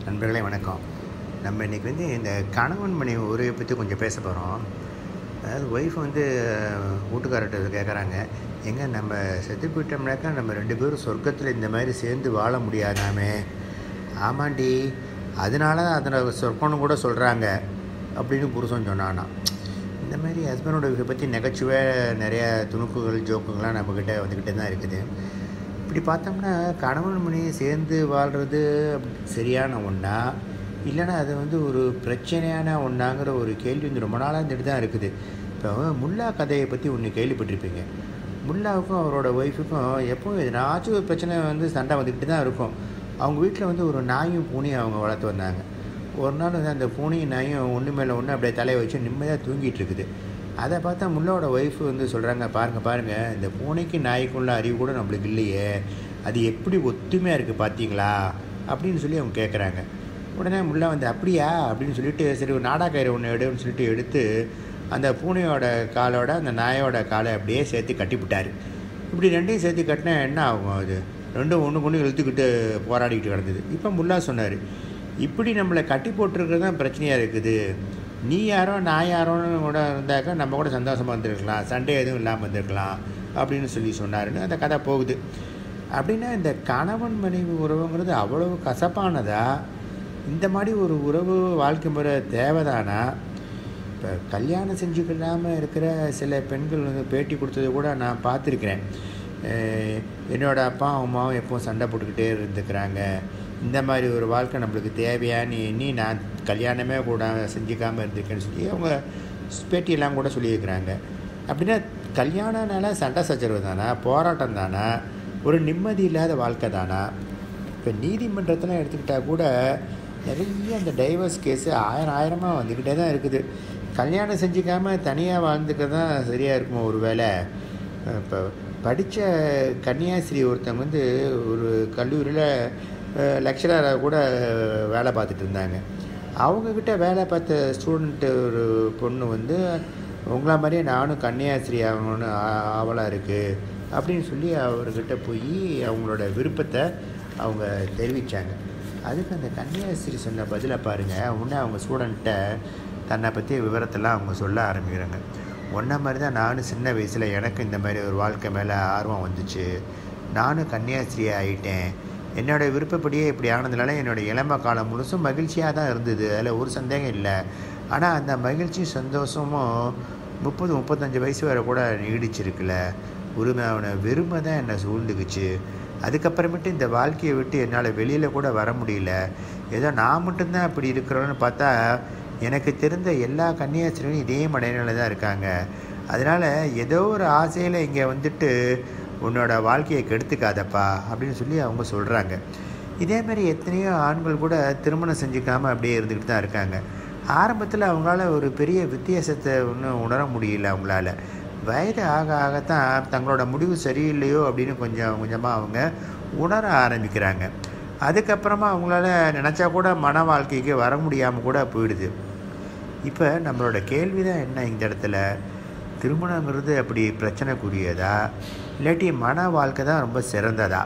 நண்பர்களே வணக்கம் நம்ம இன்றைக்கி வந்து இந்த கணவன் மனைவி உறவை பற்றி கொஞ்சம் பேச போகிறோம் அதாவது ஒய்ஃப் வந்து வீட்டுக்காரர்கிட்ட கேட்குறாங்க எங்க நம்ம செத்து போயிட்டோம்னாக்கா நம்ம ரெண்டு பேரும் சொர்க்கத்தில் இந்த மாதிரி சேர்ந்து வாழ முடியாதாமே ஆமாண்டி அதனால தான் அதில் சொர்க்கம்னு கூட சொல்கிறாங்க அப்படின்னு புருஷன் சொன்னானா இந்த மாதிரி ஹஸ்பண்டோட இதை பற்றி நகைச்சுவை நிறைய துணுக்குகள் ஜோக்குங்கள்லாம் நம்மக்கிட்ட வந்துக்கிட்டே தான் இருக்குது இப்படி பார்த்தோம்னா கணவன் மனைவி சேர்ந்து வாழ்கிறது சரியான ஒன்றா இல்லைன்னா அது வந்து ஒரு பிரச்சனையான ஒன்றாங்கிற ஒரு கேள்வி வந்து ரொம்ப நாளாக இருந்துட்டு தான் இருக்குது இப்போ முல்லா கதையை பற்றி ஒன்று கேள்விப்பட்டிருப்பீங்க முல்லாவுக்கும் அவரோட ஒய்ஃபுக்கும் எப்போவும் எதனாச்சும் ஒரு பிரச்சனை வந்து சண்டை வந்துக்கிட்டு தான் இருக்கும் அவங்க வீட்டில் வந்து ஒரு நாயும் பூனையும் அவங்க வளர்த்து வந்தாங்க ஒரு நாள் வந்து அந்த பூனையும் நாயும் ஒன்று மேலே ஒன்று அப்படியே தலையை வச்சு நிம்மதியாக தூங்கிட்டு இருக்குது அதை பார்த்தா முல்லாவோட ஒய்ஃப் வந்து சொல்கிறாங்க பாருங்கள் பாருங்கள் இந்த பூனைக்கு நாய்க்குள்ள அறிவு கூட நம்மளுக்கு இல்லையே அது எப்படி ஒத்துமையாக இருக்குது பார்த்தீங்களா அப்படின்னு சொல்லி அவங்க கேட்குறாங்க உடனே முல்லா வந்து அப்படியா அப்படின்னு சொல்லிட்டு சரி ஒரு நாடா கயிறு ஒன்று எடுன்னு சொல்லிட்டு எடுத்து அந்த பூனையோட காலோட அந்த நாயோட காலை அப்படியே சேர்த்து கட்டிவிட்டார் இப்படி ரெண்டையும் சேர்த்து கட்டினா என்ன ஆகும் அது ரெண்டும் ஒன்று கொண்டு இழுத்துக்கிட்டு போராடிக்கிட்டு கிடந்தது இப்போ முல்லா சொன்னார் இப்படி நம்மளை கட்டி போட்டிருக்கிறது தான் பிரச்சனையாக இருக்குது நீ யாரோ நான் யாரோன்னு கூட இருந்தாக்கா நம்ம கூட சந்தோஷமாக இருந்திருக்கலாம் சண்டே எதுவும் இல்லாமல் இருந்திருக்கலாம் அப்படின்னு சொல்லி சொன்னாருன்னு அந்த கதை போகுது அப்படின்னா இந்த கணவன் மனைவி உறவுங்கிறது அவ்வளவு கசப்பானதா இந்த மாதிரி ஒரு உறவு வாழ்க்கை முறை தேவைதானா இப்போ கல்யாணம் செஞ்சுக்கலாமல் இருக்கிற சில பெண்கள் வந்து பேட்டி கொடுத்தது கூட நான் பார்த்துருக்கிறேன் என்னோடய அப்பா அம்மாவும் எப்போவும் சண்டை போட்டுக்கிட்டே இருந்துக்கிறாங்க இந்த மாதிரி ஒரு வாழ்க்கை நம்மளுக்கு தேவையான்னு எண்ணி நான் கல்யாணமே கூட செஞ்சுக்காமல் இருந்திருக்கேன்னு சொல்லி அவங்க பேட்டியெல்லாம் கூட சொல்லியிருக்கிறாங்க அப்படின்னா கல்யாணம்னால சண்டை சச்சரவு தானா போராட்டம் தானா ஒரு நிம்மதி இல்லாத வாழ்க்கை தானா இப்போ நீதிமன்றத்தெலாம் எடுத்துக்கிட்டால் கூட நிறைய அந்த டைவர்ஸ் கேஸு ஆயிரம் ஆயிரமாக வந்துக்கிட்டே தான் இருக்குது கல்யாணம் செஞ்சுக்காமல் தனியாக வாழ்ந்துக்க தான் சரியாக இருக்குமோ ஒரு வேளை இப்போ படித்த கன்னியாஸ்ரீ ஒருத்தங்க வந்து ஒரு கல்லூரியில் லெக்சராக கூட வேலை பார்த்துட்டு இருந்தாங்க அவங்கக்கிட்ட வேலை பார்த்த ஸ்டூடெண்ட்டு ஒரு பொண்ணு வந்து உங்களா மாதிரியே நானும் கன்னியாஸ்ரீ ஆகணும்னு ஆவலாக இருக்குது அப்படின்னு சொல்லி அவர்கிட்ட போய் அவங்களோட விருப்பத்தை அவங்க தெரிவித்தாங்க அதுக்கு அந்த கன்னியாஸ்ரீ சொன்ன பதிலை பாருங்கள் உடனே அவங்க ஸ்டூடெண்ட்டை தன்னை பற்றி விவரத்தெல்லாம் அவங்க சொல்ல ஆரம்பிக்கிறாங்க ஒன்றை மாதிரி தான் நானும் சின்ன வயசில் எனக்கு இந்த மாதிரி ஒரு வாழ்க்கை மேலே ஆர்வம் வந்துச்சு நானும் கன்னியாஸ்ரீ ஆகிட்டேன் என்னோடய விருப்பப்படியே இப்படி ஆனதுனால என்னோடய இளம காலம் முழுசும் மகிழ்ச்சியாக தான் இருந்தது அதில் ஒரு சந்தேகம் இல்லை ஆனால் அந்த மகிழ்ச்சி சந்தோஷமும் முப்பது முப்பத்தஞ்சு வயசு வரை கூட நீடிச்சிருக்குல்ல உரிமை அவனை வெறுமை தான் என்னை சூழ்ந்துக்குச்சு அதுக்கப்புறமேட்டு இந்த வாழ்க்கையை விட்டு என்னால் வெளியில் கூட வர முடியல ஏதோ நான் மட்டும்தான் அப்படி இருக்கிறோன்னு பார்த்தா எனக்கு தெரிந்த எல்லா கன்னியாஸ்திரியும் இதே மடையில தான் இருக்காங்க அதனால் ஏதோ ஒரு ஆசையில் இங்கே வந்துட்டு உன்னோட வாழ்க்கையை கெடுத்துக்காதப்பா அப்படின்னு சொல்லி அவங்க சொல்கிறாங்க இதே மாதிரி எத்தனையோ ஆண்கள் கூட திருமணம் செஞ்சுக்காமல் அப்படியே இருந்துக்கிட்டு தான் இருக்காங்க ஆரம்பத்தில் அவங்களால ஒரு பெரிய வித்தியாசத்தை ஒன்றும் உணர முடியல அவங்களால வயது ஆக ஆகத்தான் தங்களோட முடிவு சரியில்லையோ அப்படின்னு கொஞ்சம் கொஞ்சமாக அவங்க உணர ஆரம்பிக்கிறாங்க அதுக்கப்புறமா அவங்களால நினச்சா கூட மன வாழ்க்கைக்கு வர முடியாமல் கூட போயிடுது இப்போ நம்மளோட கேள்வி தான் என்ன இந்த இடத்துல திருமணங்கிறது அப்படி பிரச்சனைக்குரியதா இல்லாட்டி மன வாழ்க்கை தான் ரொம்ப சிறந்ததா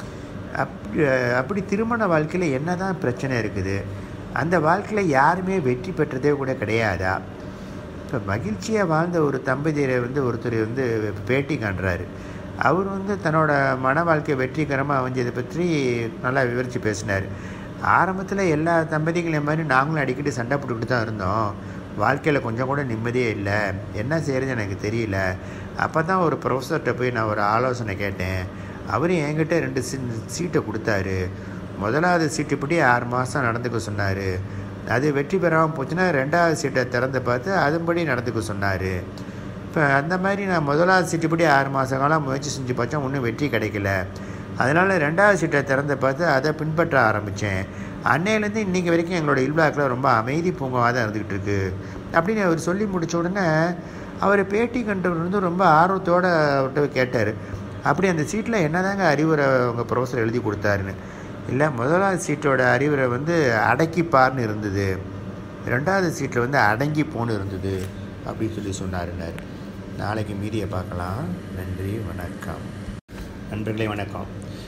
அப்படி அப்படி திருமண வாழ்க்கையில் என்ன தான் பிரச்சனை இருக்குது அந்த வாழ்க்கையில் யாருமே வெற்றி பெற்றதே கூட கிடையாதா இப்போ மகிழ்ச்சியாக வாழ்ந்த ஒரு தம்பதியரை வந்து ஒருத்தர் வந்து பேட்டி காண்றாரு அவர் வந்து தன்னோட மன வாழ்க்கை வெற்றிகரமாக அமைஞ்சதை பற்றி நல்லா விவரித்து பேசினார் ஆரம்பத்தில் எல்லா தம்பதிகளையும் மாதிரி நாங்களும் அடிக்கடி சண்டை போட்டுக்கிட்டு தான் இருந்தோம் வாழ்க்கையில் கொஞ்சம் கூட நிம்மதியே இல்லை என்ன செய்கிறது எனக்கு தெரியல அப்போ தான் ஒரு ப்ரொஃபஸர்கிட்ட போய் நான் ஒரு ஆலோசனை கேட்டேன் அவர் என்கிட்ட ரெண்டு சி சீட்டை கொடுத்தாரு முதலாவது சீட்டுப்படி ஆறு மாதம் நடந்துக்க சொன்னார் அது வெற்றி பெறாமல் போச்சுன்னா ரெண்டாவது சீட்டை திறந்து பார்த்து அதுபடி நடந்துக்க சொன்னார் இப்போ அந்த மாதிரி நான் முதலாவது சீட்டுப்படி ஆறு மாத காலம் முயற்சி செஞ்சு பார்த்தா ஒன்றும் வெற்றி கிடைக்கல அதனால் ரெண்டாவது சீட்டை திறந்து பார்த்து அதை பின்பற்ற ஆரம்பித்தேன் அன்னையிலேருந்து இன்றைக்கி வரைக்கும் எங்களோட இல்வாக்கில் ரொம்ப அமைதி பூங்காவாக தான் இருந்துக்கிட்டு இருக்கு அப்படின்னு அவர் சொல்லி முடித்த உடனே அவர் பேட்டி கண்டவர் வந்து ரொம்ப ஆர்வத்தோடு அவர்கிட்ட கேட்டார் அப்படி அந்த சீட்டில் என்னதாங்க அறிவுரை உங்கள் ப்ரொஃபஸர் எழுதி கொடுத்தாருன்னு இல்லை முதலாவது சீட்டோட அறிவுரை வந்து அடக்கிப்பார்னு இருந்தது ரெண்டாவது சீட்டில் வந்து அடங்கி போன்னு இருந்தது அப்படின்னு சொல்லி சொன்னாருன்னாரு நாளைக்கு மீதியை பார்க்கலாம் நன்றி வணக்கம் நண்பர்களே வணக்கம்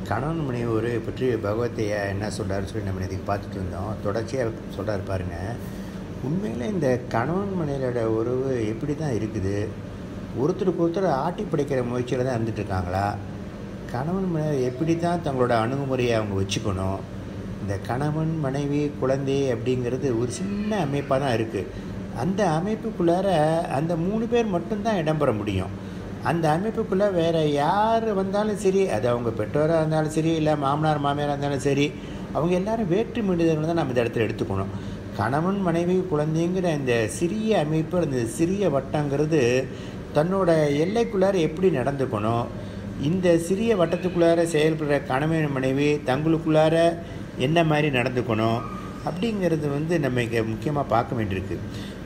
கணவன் மனைவி உறவை பற்றி பகவத்தையா என்ன சொல்கிறாரு சொல்லி நம்ம இதுக்கு பார்த்துட்டு இருந்தோம் தொடர்ச்சியாக சொல்கிறாரு பாருங்க உண்மையில் இந்த கணவன் மனைவியோட உறவு எப்படி தான் இருக்குது ஒருத்தருக்கு ஒருத்தர் ஆட்டி படைக்கிற முயற்சியில் தான் இருந்துட்டு இருக்காங்களா கணவன் மனைவி எப்படி தான் தங்களோட அணுகுமுறையை அவங்க வச்சுக்கணும் இந்த கணவன் மனைவி குழந்தை அப்படிங்கிறது ஒரு சின்ன அமைப்பாக தான் இருக்குது அந்த அமைப்புக்குள்ளார அந்த மூணு பேர் மட்டும்தான் இடம்பெற முடியும் அந்த அமைப்புக்குள்ளே வேறு யார் வந்தாலும் சரி அது அவங்க பெற்றோராக இருந்தாலும் சரி இல்லை மாமனார் மாமியாராக இருந்தாலும் சரி அவங்க எல்லாரும் வேற்று மனிதர்கள் தான் நம்ம இந்த இடத்துல எடுத்துக்கணும் கணவன் மனைவி குழந்தைங்கிற இந்த சிறிய அமைப்பு அந்த சிறிய வட்டங்கிறது தன்னோட எல்லைக்குள்ளார எப்படி நடந்துக்கணும் இந்த சிறிய வட்டத்துக்குள்ளார செயல்படுற கணவன் மனைவி தங்களுக்குள்ளார என்ன மாதிரி நடந்துக்கணும் அப்படிங்கிறது வந்து நம்ம இங்கே முக்கியமாக பார்க்க வேண்டியிருக்கு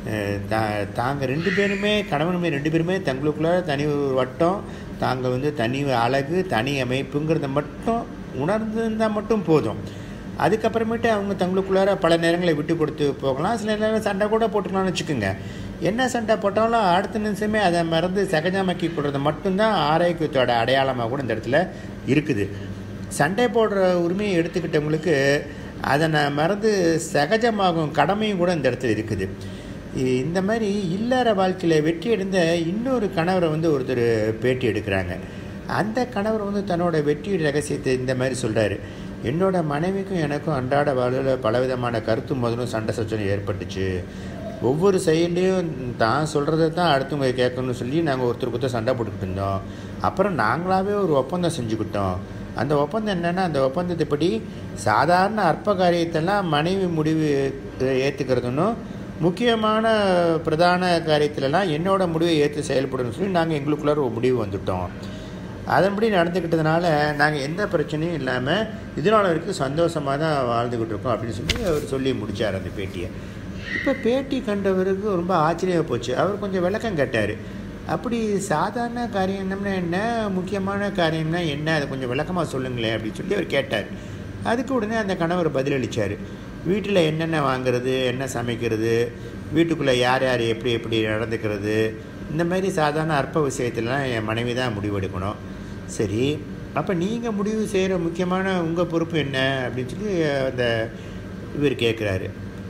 தா தாங்கள் ரெண்டு பேருமே கணவனுமே ரெண்டு பேருமே தங்களுக்குள்ளார தனி ஒரு வட்டம் தாங்கள் வந்து தனி அழகு தனி அமைப்புங்கிறத மட்டும் உணர்ந்திருந்தால் மட்டும் போதும் அதுக்கப்புறமேட்டு அவங்க தங்களுக்குள்ளார பல நேரங்களை விட்டு கொடுத்து போகலாம் சில நேரம் சண்டை கூட போட்டுக்கலாம்னு வச்சுக்கோங்க என்ன சண்டை போட்டாலும் அடுத்த நிமிஷமே அதை மறந்து சகஜமாக்கி கொடுறது மட்டும்தான் ஆரோக்கியத்தோட அடையாளமாக கூட இந்த இடத்துல இருக்குது சண்டை போடுற உரிமையை எடுத்துக்கிட்டவங்களுக்கு அதை நான் மறந்து சகஜமாகும் கடமையும் கூட இந்த இடத்துல இருக்குது இந்த மாதிரி இல்லற வாழ்க்கையில் வெற்றி அடைந்த இன்னொரு கணவரை வந்து ஒருத்தர் பேட்டி எடுக்கிறாங்க அந்த கணவர் வந்து தன்னோட வெற்றி ரகசியத்தை இந்த மாதிரி சொல்கிறாரு என்னோட மனைவிக்கும் எனக்கும் அன்றாட வாழ்வில் பலவிதமான கருத்து முதலும் சண்டை சச்சனை ஏற்பட்டுச்சு ஒவ்வொரு செயல்லையும் தான் சொல்கிறத தான் அடுத்தவங்க கேட்கணும்னு சொல்லி நாங்கள் ஒருத்தருக்கு ஒருத்தர் சண்டை போட்டுக்கிட்டு இருந்தோம் அப்புறம் நாங்களாகவே ஒரு ஒப்பந்தம் செஞ்சுக்கிட்டோம் அந்த ஒப்பந்தம் என்னென்னா அந்த ஒப்பந்தத்தைப்படி சாதாரண அற்ப காரியத்தெல்லாம் மனைவி முடிவு ஏற்றுக்கிறதுன்னு முக்கியமான பிரதான காரியத்திலலாம் என்னோட முடிவை ஏற்று செயல்படணும்னு சொல்லி நாங்கள் எங்களுக்குள்ளார ஒரு முடிவு வந்துட்டோம் அதன்படி நடந்துக்கிட்டதுனால நாங்கள் எந்த பிரச்சனையும் இல்லாமல் இதனால் வரைக்கும் சந்தோஷமாக தான் வாழ்ந்துக்கிட்டு இருக்கோம் அப்படின்னு சொல்லி அவர் சொல்லி முடித்தார் அந்த பேட்டியை இப்போ பேட்டி கண்டவருக்கு ரொம்ப ஆச்சரியமாக போச்சு அவர் கொஞ்சம் விளக்கம் கேட்டார் அப்படி சாதாரண காரியம்னா என்ன முக்கியமான காரியம்னா என்ன அதை கொஞ்சம் விளக்கமாக சொல்லுங்களேன் அப்படின்னு சொல்லி அவர் கேட்டார் அதுக்கு உடனே அந்த கணவர் பதிலளித்தார் வீட்டில் என்னென்ன வாங்குறது என்ன சமைக்கிறது வீட்டுக்குள்ளே யார் யார் எப்படி எப்படி நடந்துக்கிறது இந்த மாதிரி சாதாரண அற்ப விஷயத்துலலாம் என் மனைவி தான் முடிவெடுக்கணும் சரி அப்போ நீங்கள் முடிவு செய்கிற முக்கியமான உங்கள் பொறுப்பு என்ன அப்படின்னு சொல்லி அந்த இவர் கேட்குறாரு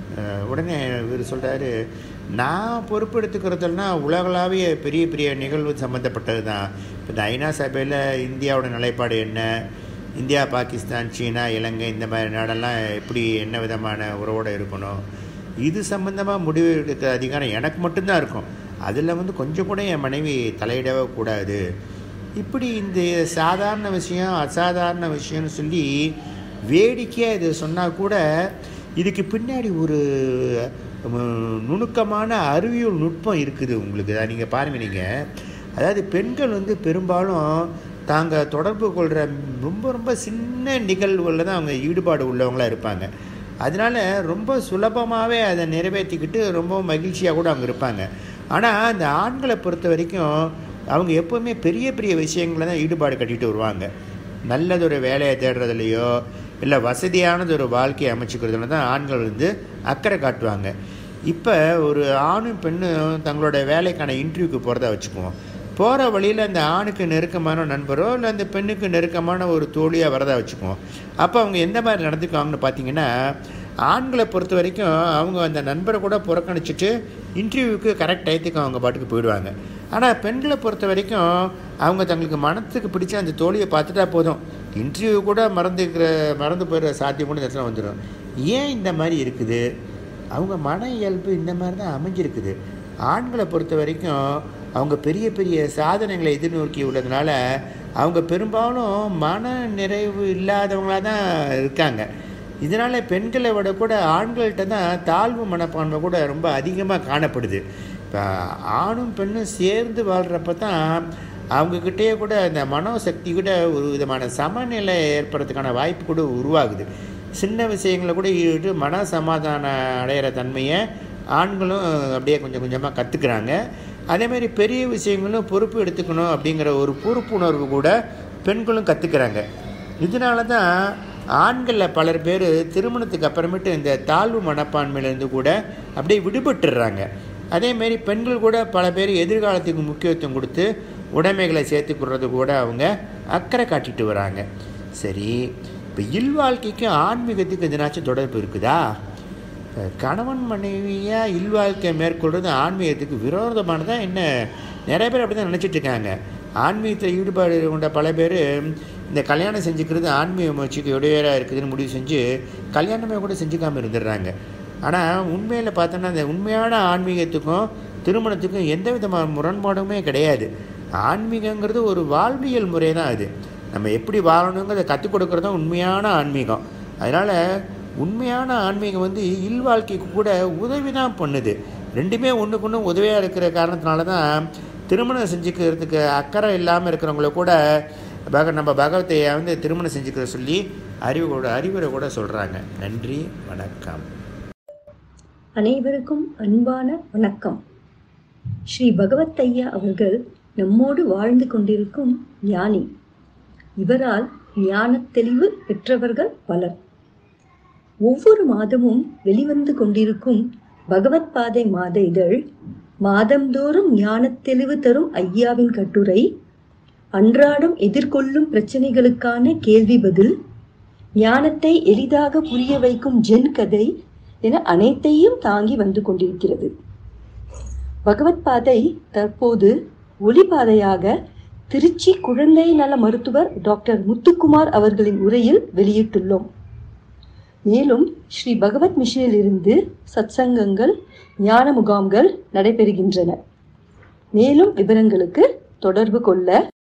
உடனே இவர் சொல்கிறாரு நான் பொறுப்பெடுத்துக்கிறதுலாம் உலகளாவிய பெரிய பெரிய நிகழ்வு சம்மந்தப்பட்டது தான் இப்போ இந்த ஐநா சபையில் இந்தியாவோட நிலைப்பாடு என்ன இந்தியா பாகிஸ்தான் சீனா இலங்கை இந்த மாதிரி நாடெல்லாம் எப்படி என்ன விதமான உறவோடு இருக்கணும் இது சம்மந்தமாக முடிவு எடுக்கிற அதிகாரம் எனக்கு மட்டும்தான் இருக்கும் அதில் வந்து கொஞ்சம் கூட என் மனைவி தலையிடவே கூடாது இப்படி இந்த சாதாரண விஷயம் அசாதாரண விஷயம்னு சொல்லி வேடிக்கையாக இது சொன்னால் கூட இதுக்கு பின்னாடி ஒரு நுணுக்கமான அறிவியல் நுட்பம் இருக்குது உங்களுக்கு அதை நீங்கள் பாருங்கள் நீங்கள் அதாவது பெண்கள் வந்து பெரும்பாலும் தாங்கள் தொடர்பு கொள்கிற ரொம்ப ரொம்ப சின்ன நிகழ்வுகளில் தான் அவங்க ஈடுபாடு உள்ளவங்களாக இருப்பாங்க அதனால் ரொம்ப சுலபமாகவே அதை நிறைவேற்றிக்கிட்டு ரொம்ப மகிழ்ச்சியாக கூட அவங்க இருப்பாங்க ஆனால் அந்த ஆண்களை பொறுத்த வரைக்கும் அவங்க எப்போவுமே பெரிய பெரிய விஷயங்களை தான் ஈடுபாடு கட்டிட்டு வருவாங்க நல்லதொரு வேலையை தேடுறதுலையோ இல்லை வசதியானது ஒரு வாழ்க்கையை அமைச்சுக்கிறதுல தான் ஆண்கள் வந்து அக்கறை காட்டுவாங்க இப்போ ஒரு ஆணும் பெண்ணும் தங்களோட வேலைக்கான இன்டர்வியூக்கு போகிறதா வச்சுக்குவோம் போகிற வழியில் அந்த ஆணுக்கு நெருக்கமான நண்பரோ இல்லை அந்த பெண்ணுக்கு நெருக்கமான ஒரு தோழியாக வரதா வச்சுக்குவோம் அப்போ அவங்க எந்த மாதிரி நடந்துக்குவாங்கன்னு பார்த்தீங்கன்னா ஆண்களை பொறுத்த வரைக்கும் அவங்க அந்த நண்பரை கூட புறக்கணிச்சிட்டு இன்டர்வியூவுக்கு கரெக்ட் டயத்துக்கு அவங்க பாட்டுக்கு போயிடுவாங்க ஆனால் பெண்களை பொறுத்த வரைக்கும் அவங்க தங்களுக்கு மனத்துக்கு பிடிச்ச அந்த தோழியை பார்த்துட்டா போதும் இன்டர்வியூ கூட மறந்துக்கிற மறந்து போயிடுற சாத்தியம் கூட இடத்துல வந்துடும் ஏன் இந்த மாதிரி இருக்குது அவங்க மன இயல்பு இந்த மாதிரி தான் அமைஞ்சிருக்குது ஆண்களை பொறுத்த வரைக்கும் அவங்க பெரிய பெரிய சாதனைகளை எதிர்நோக்கி உள்ளதுனால அவங்க பெரும்பாலும் மன நிறைவு இல்லாதவங்களாக தான் இருக்காங்க இதனால் பெண்களை விட கூட ஆண்கள்கிட்ட தான் தாழ்வு மனப்பான்மை கூட ரொம்ப அதிகமாக காணப்படுது இப்போ ஆணும் பெண்ணும் சேர்ந்து வாழ்கிறப்ப தான் அவங்கக்கிட்டேயே கூட அந்த மனோசக்தி கூட ஒரு விதமான சமநிலை ஏற்படுறதுக்கான வாய்ப்பு கூட உருவாகுது சின்ன விஷயங்களை கூட ஈடுபட்டு மன சமாதானம் அடையிற தன்மையை ஆண்களும் அப்படியே கொஞ்சம் கொஞ்சமாக கற்றுக்குறாங்க அதேமாதிரி பெரிய விஷயங்களும் பொறுப்பு எடுத்துக்கணும் அப்படிங்கிற ஒரு பொறுப்புணர்வு கூட பெண்களும் கற்றுக்குறாங்க இதனால தான் ஆண்களில் பலர் பேர் திருமணத்துக்கு அப்புறமேட்டு இந்த தாழ்வு மனப்பான்மையிலேருந்து கூட அப்படியே விடுபட்டுடுறாங்க அதேமாரி பெண்கள் கூட பல பேர் எதிர்காலத்துக்கு முக்கியத்துவம் கொடுத்து உடைமைகளை சேர்த்துக்கிறது கூட அவங்க அக்கறை காட்டிட்டு வராங்க சரி இப்போ இல்வாழ்க்கைக்கும் ஆன்மீகத்துக்கும் எதனாச்சும் தொடர்பு இருக்குதா அஹ் கணவன் மனைவியாக இல்வாழ்க்கை மேற்கொள்வது ஆன்மீகத்துக்கு விரோதமானதா என்ன நிறைய பேர் அப்படி தான் நினச்சிட்டு இருக்காங்க ஆன்மீகத்தில் ஈடுபாடு கொண்ட பல பேர் இந்த கல்யாணம் செஞ்சுக்கிறது ஆன்மீக முயற்சிக்கு இடையூறாக இருக்குதுன்னு முடிவு செஞ்சு கல்யாணமே கூட செஞ்சுக்காமல் இருந்துடுறாங்க ஆனால் உண்மையில் பார்த்தோன்னா அந்த உண்மையான ஆன்மீகத்துக்கும் திருமணத்துக்கும் எந்த விதமான முரண்பாடுமே கிடையாது ஆன்மீகங்கிறது ஒரு வாழ்வியல் முறை தான் அது நம்ம எப்படி வாழணுங்கிறத கற்றுக் கொடுக்குறது தான் உண்மையான ஆன்மீகம் அதனால் உண்மையான ஆன்மீகம் வந்து இல்வாழ்க்கைக்கு கூட உதவி தான் பண்ணுது ரெண்டுமே ஒன்றுக்கு ஒன்று உதவியாக இருக்கிற காரணத்தினால தான் திருமணம் செஞ்சுக்கிறதுக்கு அக்கறை இல்லாமல் இருக்கிறவங்கள கூட பக நம்ம பகவத்தையை வந்து திருமணம் செஞ்சுக்கிற சொல்லி அறிவு கூட அறிவுரை கூட சொல்கிறாங்க நன்றி வணக்கம் அனைவருக்கும் அன்பான வணக்கம் ஸ்ரீ பகவத் ஐயா அவர்கள் நம்மோடு வாழ்ந்து கொண்டிருக்கும் ஞானி இவரால் ஞானத் தெளிவு பெற்றவர்கள் பலர் ஒவ்வொரு மாதமும் வெளிவந்து கொண்டிருக்கும் பகவத் பாதை மாத இதழ் மாதந்தோறும் ஞானத் தெளிவு தரும் ஐயாவின் கட்டுரை அன்றாடம் எதிர்கொள்ளும் பிரச்சனைகளுக்கான கேள்வி பதில் ஞானத்தை எளிதாக புரிய வைக்கும் ஜென் கதை என அனைத்தையும் தாங்கி வந்து கொண்டிருக்கிறது பகவத் பாதை தற்போது ஒளிபாதையாக திருச்சி குழந்தை நல மருத்துவர் டாக்டர் முத்துக்குமார் அவர்களின் உரையில் வெளியிட்டுள்ளோம் மேலும் ஸ்ரீ பகவத் மிஷனில் இருந்து சத்சங்கங்கள் ஞான முகாம்கள் நடைபெறுகின்றன மேலும் விவரங்களுக்கு தொடர்பு கொள்ள